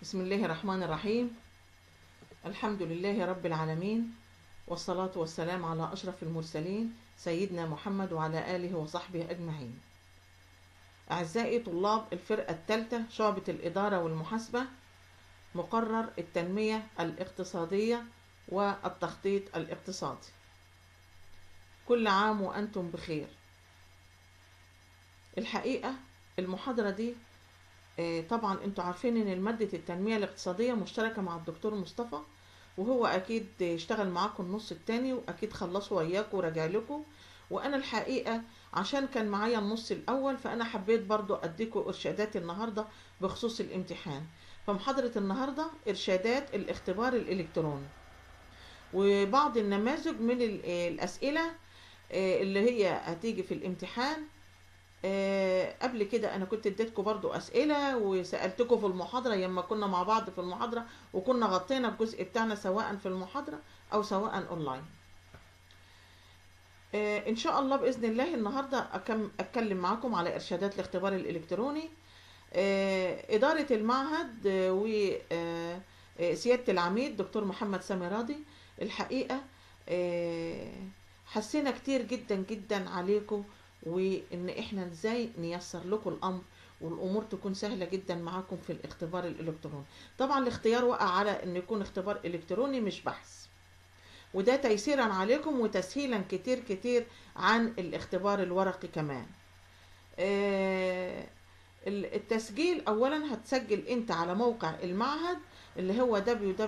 بسم الله الرحمن الرحيم الحمد لله رب العالمين والصلاة والسلام على أشرف المرسلين سيدنا محمد وعلى آله وصحبه أجمعين أعزائي طلاب الفرقة الثالثة شعبة الإدارة والمحاسبة مقرر التنمية الاقتصادية والتخطيط الاقتصادي كل عام وأنتم بخير الحقيقة المحاضرة دي آه، طبعا انتوا عارفين ان مادة التنمية الاقتصادية مشتركة مع الدكتور مصطفى وهو اكيد اشتغل معاكم النص التاني واكيد خلصوا وياكم وراجع لكم وانا الحقيقة عشان كان معايا النص الاول فانا حبيت برضو اديكم ارشادات النهاردة بخصوص الامتحان فمحاضرة النهاردة ارشادات الاختبار الالكتروني وبعض النماذج من ال- الاسئلة آه، اللي هي هتيجي في الامتحان آه، قبل كده انا كنت اديتكم برضو اسئله وسالتكم في المحاضره لما كنا مع بعض في المحاضره وكنا غطينا الجزء بتاعنا سواء في المحاضره او سواء اونلاين آه، ان شاء الله باذن الله النهارده أكم اتكلم معاكم على ارشادات الاختبار الالكتروني آه، اداره المعهد وسياده العميد دكتور محمد سامي راضي الحقيقه آه، حسينا كتير جدا جدا عليكم وان احنا ازاي نيسر لكم الامر والامور تكون سهله جدا معاكم في الاختبار الالكتروني طبعا الاختيار وقع على ان يكون اختبار الكتروني مش بحث وده تيسيرا عليكم وتسهيلا كتير كتير عن الاختبار الورقي كمان آه، ال- التسجيل اولا هتسجل انت على موقع المعهد اللي هو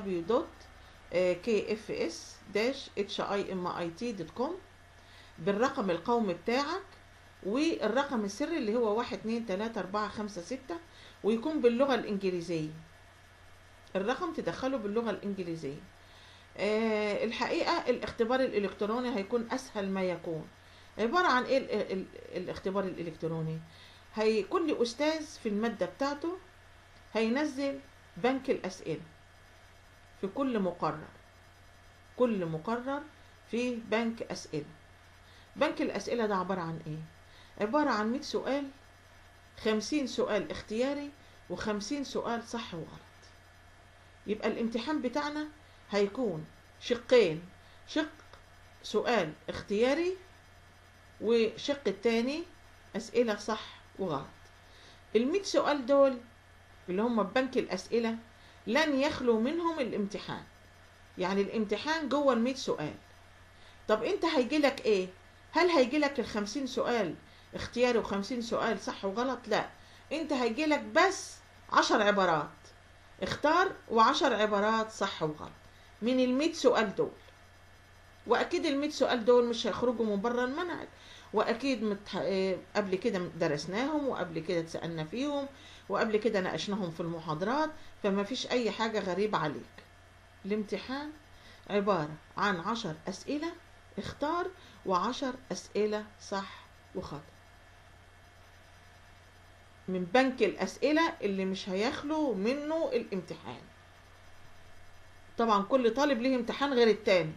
www.kfs-himit.com بالرقم القومي بتاعك والرقم السري اللي هو واحد اتنين تلاتة اربعة خمسة ستة ويكون باللغة الإنجليزية الرقم تدخله باللغة الإنجليزية آه الحقيقة الاختبار الإلكتروني هيكون أسهل ما يكون عبارة عن إيه ال- ال- الاختبار الإلكتروني هي كل أستاذ في المادة بتاعته هينزل بنك الأسئلة في كل مقرر كل مقرر فيه بنك أسئلة بنك الأسئلة ده عبارة عن إيه؟ عبارة عن 100 سؤال 50 سؤال اختياري و50 سؤال صح وغلط يبقى الامتحان بتاعنا هيكون شقين شق سؤال اختياري وشق التاني أسئلة صح وغلط المية سؤال دول اللي هم بنك الأسئلة لن يخلو منهم الامتحان يعني الامتحان جوه المية سؤال طب انت هيجيلك ايه هل هيجيلك الخمسين سؤال اختياري وخمسين سؤال صح وغلط لا انت هيجيلك بس عشر عبارات اختار وعشر عبارات صح وغلط من المية سؤال دول واكيد المية سؤال دول مش هيخرجوا من بره المنهج واكيد متح... اه، قبل كده درسناهم وقبل كده اتسالنا فيهم وقبل كده ناقشناهم في المحاضرات فما فيش اي حاجه غريبه عليك الامتحان عباره عن عشر اسئله اختار وعشر أسئلة صح وخطأ من بنك الأسئلة اللي مش هيخلو منه الامتحان طبعا كل طالب ليه امتحان غير التاني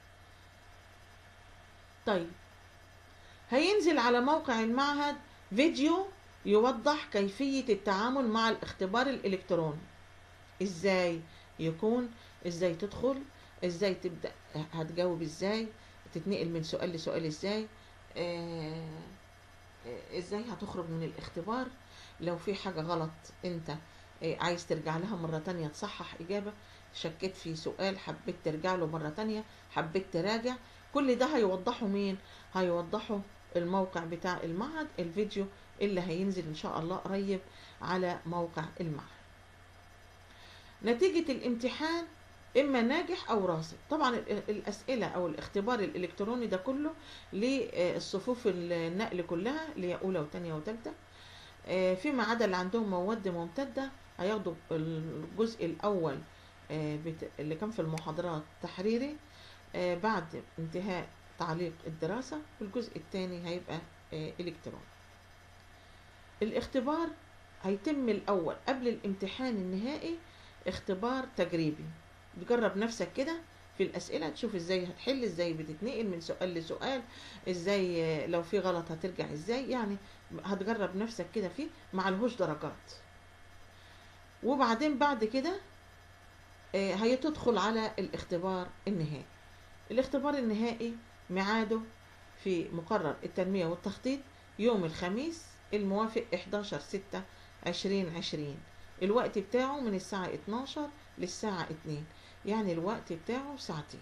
طيب هينزل على موقع المعهد فيديو يوضح كيفية التعامل مع الاختبار الإلكتروني ازاي يكون ازاي تدخل ازاي تبدأ هتجاوب ازاي تتنقل من سؤال لسؤال ازاي آه آه، ازاي هتخرج من الاختبار لو في حاجة غلط انت آه، عايز ترجع لها مرة تانية تصحح اجابة شكيت في سؤال حبيت ترجع له مرة تانية حبيت تراجع كل ده هيوضحه مين هيوضحه الموقع بتاع المعهد الفيديو اللي هينزل ان شاء الله قريب على موقع المعهد نتيجة الامتحان اما ناجح او راسب طبعا ال- الاسئله او الاختبار الالكتروني ده كله للصفوف النقل كلها اللي هي اولى وثانيه وثالثه فيما عدا اللي عندهم مواد ممتده هياخدوا الجزء الاول آه، بت- اللي كان في المحاضرات تحريري آه، بعد انتهاء تعليق الدراسه والجزء الثاني هيبقى آه، الكتروني الاختبار هيتم الاول قبل الامتحان النهائي اختبار تجريبي تجرب نفسك كده في الأسئلة تشوف ازاي هتحل ازاي بتتنقل من سؤال لسؤال ازاي آه، لو في غلط هترجع ازاي يعني هتجرب نفسك كده فيه معلهوش درجات وبعدين بعد كده آه، هتدخل على الاختبار النهائي الاختبار النهائي ميعاده في مقرر التنمية والتخطيط يوم الخميس الموافق 11 6 2020 الوقت بتاعه من الساعة 12 للساعة 2 يعني الوقت بتاعه ساعتين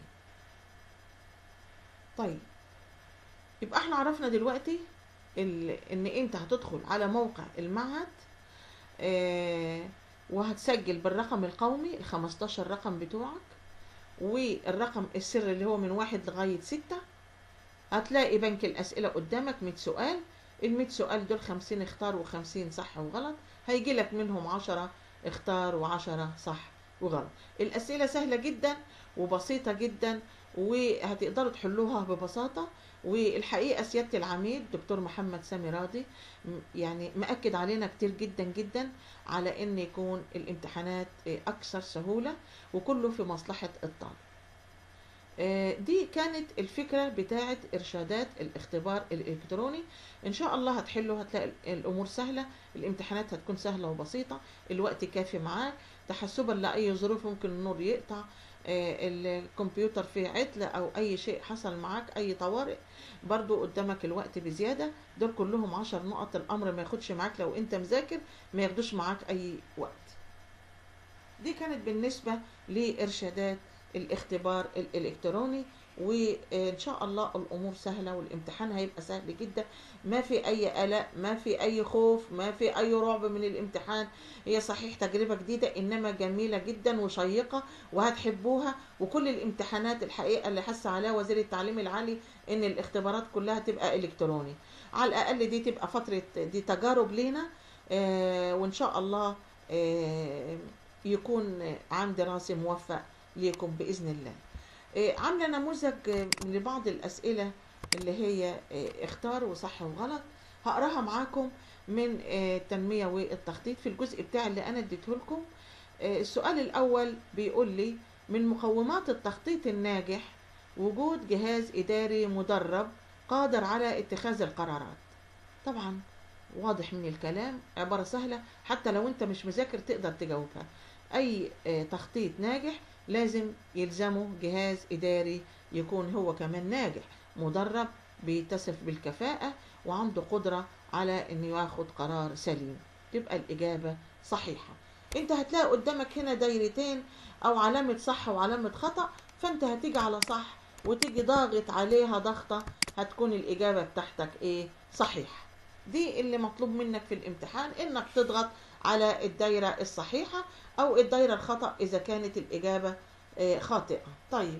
طيب يبقى احنا عرفنا دلوقتي ال- ان انت هتدخل على موقع المعهد آه، وهتسجل بالرقم القومي ال 15 رقم بتوعك والرقم السر اللي هو من واحد لغاية ستة هتلاقي بنك الأسئلة قدامك 100 سؤال ال 100 سؤال دول 50 اختار و50 صح وغلط هيجي لك منهم 10 اختار و10 صح وغلط الأسئلة سهلة جدا وبسيطة جدا وهتقدروا تحلوها ببساطة والحقيقة سيادة العميد دكتور محمد سامي راضي م- يعني مأكد علينا كتير جدا جدا على ان يكون الامتحانات آه، اكثر سهولة وكله في مصلحة الطالب آه، دي كانت الفكرة بتاعة إرشادات الاختبار الإلكتروني إن شاء الله هتحلوا هتلاقي ال- الأمور سهلة الامتحانات هتكون سهلة وبسيطة الوقت كافي معاك تحسبا لأي ظروف ممكن النور يقطع آه، الكمبيوتر فيه عطل أو أي شيء حصل معاك أي طوارئ برضو قدامك الوقت بزيادة دول كلهم عشر نقط الأمر ما ياخدش معاك لو أنت مذاكر ما ياخدوش معاك أي وقت دي كانت بالنسبة لإرشادات الاختبار الإلكتروني وإن شاء الله الأمور سهلة والامتحان هيبقى سهل جدا ما في أي قلق ما في أي خوف ما في أي رعب من الامتحان هي صحيح تجربة جديدة إنما جميلة جدا وشيقة وهتحبوها وكل الامتحانات الحقيقة اللي حس عليها وزير التعليم العالي إن الاختبارات كلها تبقى إلكتروني على الأقل دي تبقى فترة دي تجارب لينا آه وإن شاء الله آه يكون عام دراسي موفق ليكم بإذن الله آه، عاملة نموذج آه، لبعض الأسئلة اللي هي آه، اختار وصح وغلط هقراها معاكم من آه، التنمية والتخطيط في الجزء بتاع اللي أنا اديته لكم آه، السؤال الأول بيقول لي من مقومات التخطيط الناجح وجود جهاز إداري مدرب قادر على اتخاذ القرارات طبعا واضح من الكلام عبارة سهلة حتى لو انت مش مذاكر تقدر تجاوبها اي آه، تخطيط ناجح لازم يلزمه جهاز اداري يكون هو كمان ناجح مدرب بيتصف بالكفاءة وعنده قدرة على انه ياخد قرار سليم تبقى الاجابة صحيحة انت هتلاقي قدامك هنا دايرتين او علامة صح وعلامة خطأ فانت هتيجي على صح وتيجي ضاغط عليها ضغطة هتكون الاجابة بتاعتك ايه صحيحة دي اللي مطلوب منك في الامتحان انك تضغط على الدايرة الصحيحة او الدايرة الخطأ اذا كانت الاجابة آه، خاطئة طيب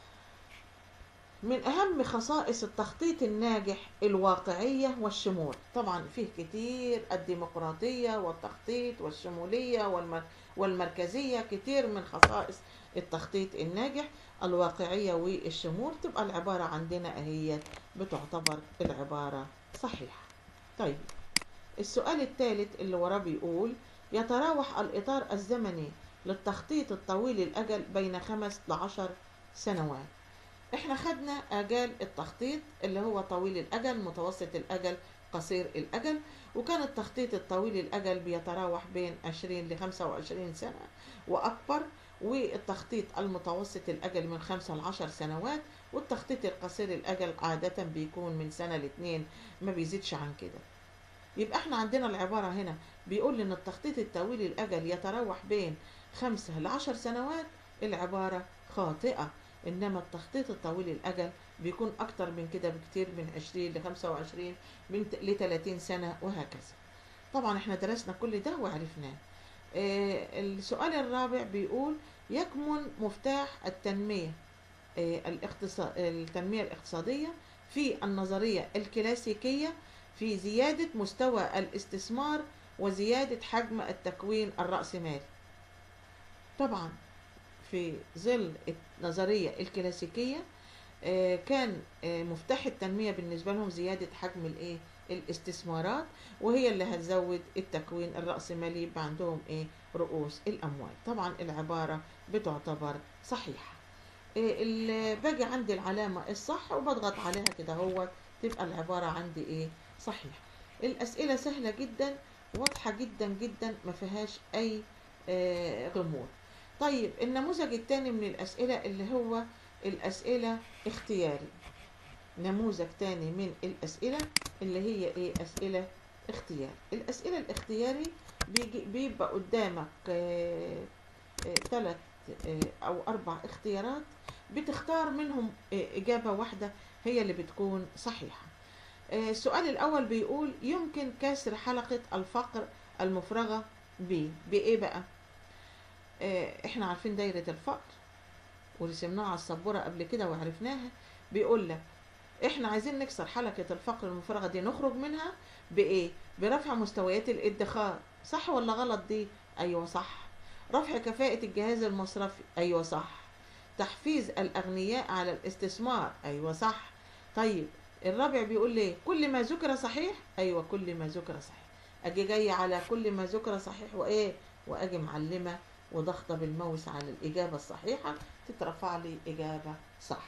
من اهم خصائص التخطيط الناجح الواقعية والشمول طبعا فيه كتير الديمقراطية والتخطيط والشمولية والمر والمركزية كتير من خصائص التخطيط الناجح الواقعية والشمول تبقى العبارة عندنا اهي بتعتبر العبارة صحيحة طيب السؤال الثالث اللي وراه بيقول يتراوح الإطار الزمني للتخطيط الطويل الأجل بين خمس لعشر سنوات احنا خدنا أجال التخطيط اللي هو طويل الأجل متوسط الأجل قصير الأجل وكان التخطيط الطويل الأجل بيتراوح بين 20 ل 25 سنة وأكبر والتخطيط المتوسط الأجل من 5 ل 10 سنوات والتخطيط القصير الأجل عادة بيكون من سنة لاتنين ما بيزيدش عن كده يبقى احنا عندنا العبارة هنا بيقول ان التخطيط الطويل الأجل يتراوح بين خمسة لعشر سنوات العبارة خاطئة إنما التخطيط الطويل الأجل بيكون أكتر من كده بكتير من عشرين لخمسة وعشرين من لتلاتين سنة وهكذا طبعا احنا درسنا كل ده وعرفناه آه السؤال الرابع بيقول يكمن مفتاح التنمية آه الاقتصاد التنمية الاقتصادية في النظرية الكلاسيكية في زيادة مستوى الاستثمار وزيادة حجم التكوين الرأسمالي طبعا في ظل النظرية الكلاسيكية آه، كان آه، مفتاح التنمية بالنسبة لهم زيادة حجم الايه الاستثمارات وهي اللي هتزود التكوين الرأسمالي يبقى عندهم ايه رؤوس الأموال طبعا العبارة بتعتبر صحيحة إيه اللي باجي عندي العلامة الصح وبضغط عليها كده هو تبقى العبارة عندي ايه صحيح الأسئلة سهلة جدا واضحة جدا جدا ما فيهاش أي آه، غموض طيب النموذج الثاني من الأسئلة اللي هو الأسئلة اختياري نموذج تاني من الأسئلة اللي هي إيه أسئلة اختيار الأسئلة الاختياري بيجي بيبقى قدامك ثلاث أو أربع اختيارات بتختار منهم آه، إجابة واحدة هي اللي بتكون صحيحة آه، السؤال الأول بيقول يمكن كسر حلقة الفقر المفرغة ب بإيه بقى؟ آه، احنا عارفين دايرة الفقر ورسمناها على السبورة قبل كده وعرفناها بيقول لك احنا عايزين نكسر حلقة الفقر المفرغة دي نخرج منها بإيه؟ برفع مستويات الادخار صح ولا غلط دي؟ أيوة صح رفع كفاءة الجهاز المصرفي أيوة صح تحفيز الأغنياء على الاستثمار أيوة صح طيب الرابع بيقول ليه كل ما ذكر صحيح أيوة كل ما ذكر صحيح أجي جاي على كل ما ذكر صحيح وإيه وأجي معلمة وضغطة بالماوس على الإجابة الصحيحة تترفع لي إجابة صح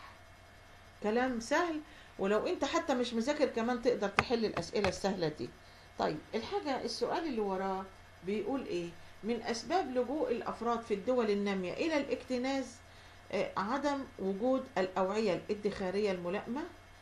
كلام سهل ولو انت حتى مش مذاكر كمان تقدر تحل الأسئلة السهلة دي طيب الحاجة السؤال اللي وراه بيقول ايه من أسباب لجوء الأفراد في الدول النامية إلى الاكتناز آه، عدم وجود الأوعية الادخارية الملائمة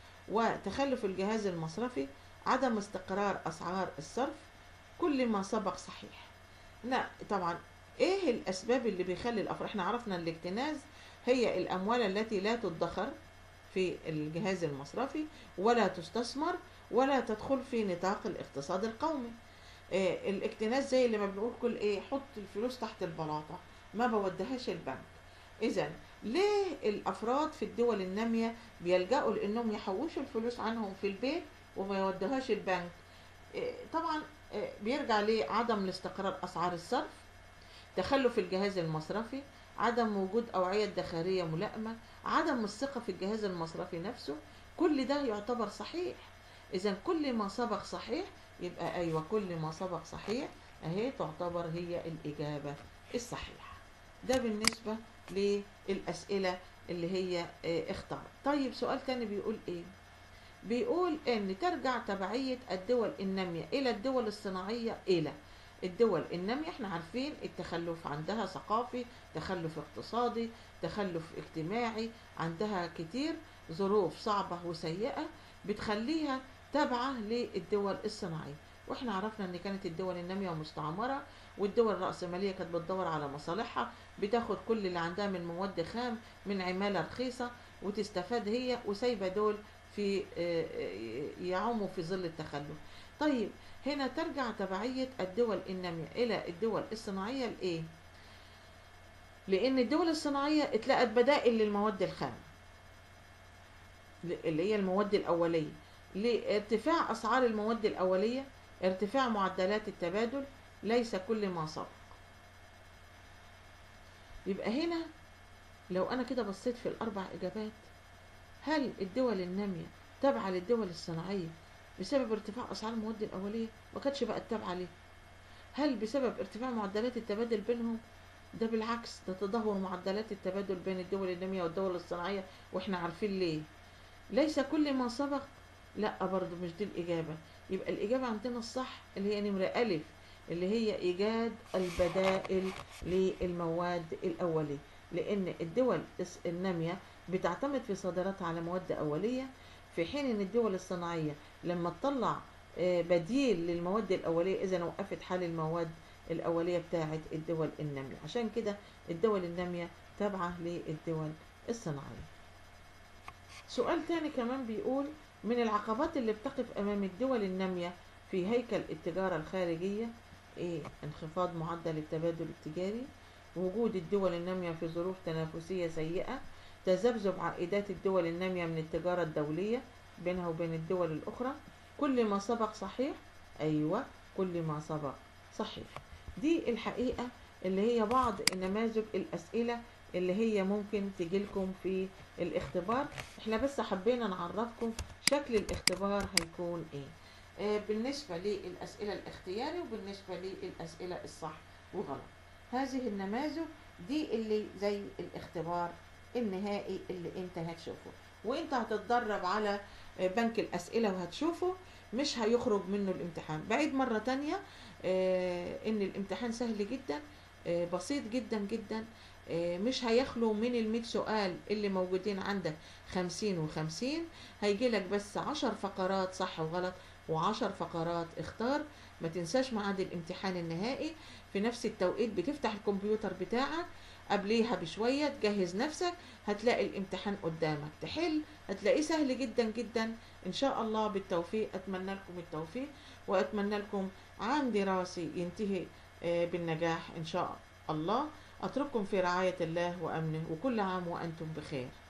وتخلف الجهاز المصرفي عدم استقرار أسعار الصرف كل ما سبق صحيح لا طبعا ايه الاسباب اللي بيخلي الافراد احنا عرفنا الاكتناز هي الاموال التي لا تدخر في الجهاز المصرفي ولا تستثمر ولا تدخل في نطاق الاقتصاد القومي آه الاكتناز زي اللي ما بنقول كل ايه حط الفلوس تحت البلاطه ما بوديهاش البنك اذا ليه الافراد في الدول الناميه بيلجأوا لانهم يحوشوا الفلوس عنهم في البيت وما يوديهاش البنك آه طبعا آه بيرجع لعدم الاستقرار اسعار الصرف تخلف الجهاز المصرفي عدم وجود أوعية ادخارية ملائمة عدم الثقة في الجهاز المصرفي نفسه كل ده يعتبر صحيح إذا كل ما سبق صحيح يبقى أيوة كل ما سبق صحيح أهي تعتبر هي الإجابة الصحيحة ده بالنسبة للأسئلة اللي هي اه اختار طيب سؤال تاني بيقول إيه بيقول إن ترجع تبعية الدول النامية إلى الدول الصناعية إلى الدول النامية احنا عارفين التخلف عندها ثقافي تخلف اقتصادي تخلف اجتماعي عندها كتير ظروف صعبة وسيئة بتخليها تابعة للدول الصناعية واحنا عرفنا ان كانت الدول النامية مستعمرة والدول الرأسمالية كانت بتدور على مصالحها بتاخد كل اللي عندها من مواد خام من عمالة رخيصة وتستفاد هي وسايبة دول في يعوموا في ظل التخلف طيب هنا ترجع تبعية الدول النامية إلى الدول الصناعية لإيه؟ لأن الدول الصناعية اتلقت بدائل للمواد الخام اللي هي المواد الأولية لارتفاع أسعار المواد الأولية ارتفاع معدلات التبادل ليس كل ما سبق يبقى هنا لو أنا كده بصيت في الأربع إجابات هل الدول النامية تابعة للدول الصناعية بسبب ارتفاع اسعار المواد الاوليه ما كانتش بقت تابعه ليه هل بسبب ارتفاع معدلات التبادل بينهم ده بالعكس ده تدهور معدلات التبادل بين الدول الناميه والدول الصناعيه واحنا عارفين ليه ليس كل ما سبق لا برضه مش دي الاجابه يبقى الاجابه عندنا الصح اللي هي نمره الف اللي هي ايجاد البدائل للمواد الاوليه لان الدول الناميه بتعتمد في صادراتها على مواد اوليه في حين ان الدول الصناعيه لما تطلع بديل للمواد الأولية إذا وقفت حال المواد الأولية بتاعة الدول النامية عشان كده الدول النامية تابعة للدول الصناعية سؤال تاني كمان بيقول من العقبات اللي بتقف أمام الدول النامية في هيكل التجارة الخارجية إيه انخفاض معدل التبادل التجاري وجود الدول النامية في ظروف تنافسية سيئة تذبذب عائدات الدول النامية من التجارة الدولية بينها وبين الدول الأخرى كل ما سبق صحيح أيوة كل ما سبق صحيح دي الحقيقة اللي هي بعض نماذج الأسئلة اللي هي ممكن تجيلكم في الاختبار احنا بس حبينا نعرفكم شكل الاختبار هيكون ايه آه بالنسبة للأسئلة الاختياري وبالنسبة للأسئلة الصح وغلط هذه النماذج دي اللي زي الاختبار النهائي اللي انت هتشوفه وانت هتتدرب على بنك الأسئلة وهتشوفه مش هيخرج منه الامتحان بعيد مرة تانية آه ان الامتحان سهل جدا آه، بسيط جدا جدا آه، مش هيخلو من الميت سؤال اللي موجودين عندك خمسين وخمسين هيجيلك بس عشر فقرات صح وغلط وعشر فقرات اختار ما تنساش ميعاد الامتحان النهائي في نفس التوقيت بتفتح الكمبيوتر بتاعك قبليها بشوية تجهز نفسك هتلاقي الامتحان قدامك تحل هتلاقيه سهل جدا جدا ان شاء الله بالتوفيق اتمنى لكم التوفيق واتمنى لكم عام دراسي ينتهي آه، بالنجاح ان شاء الله اترككم في رعاية الله وامنه وكل عام وانتم بخير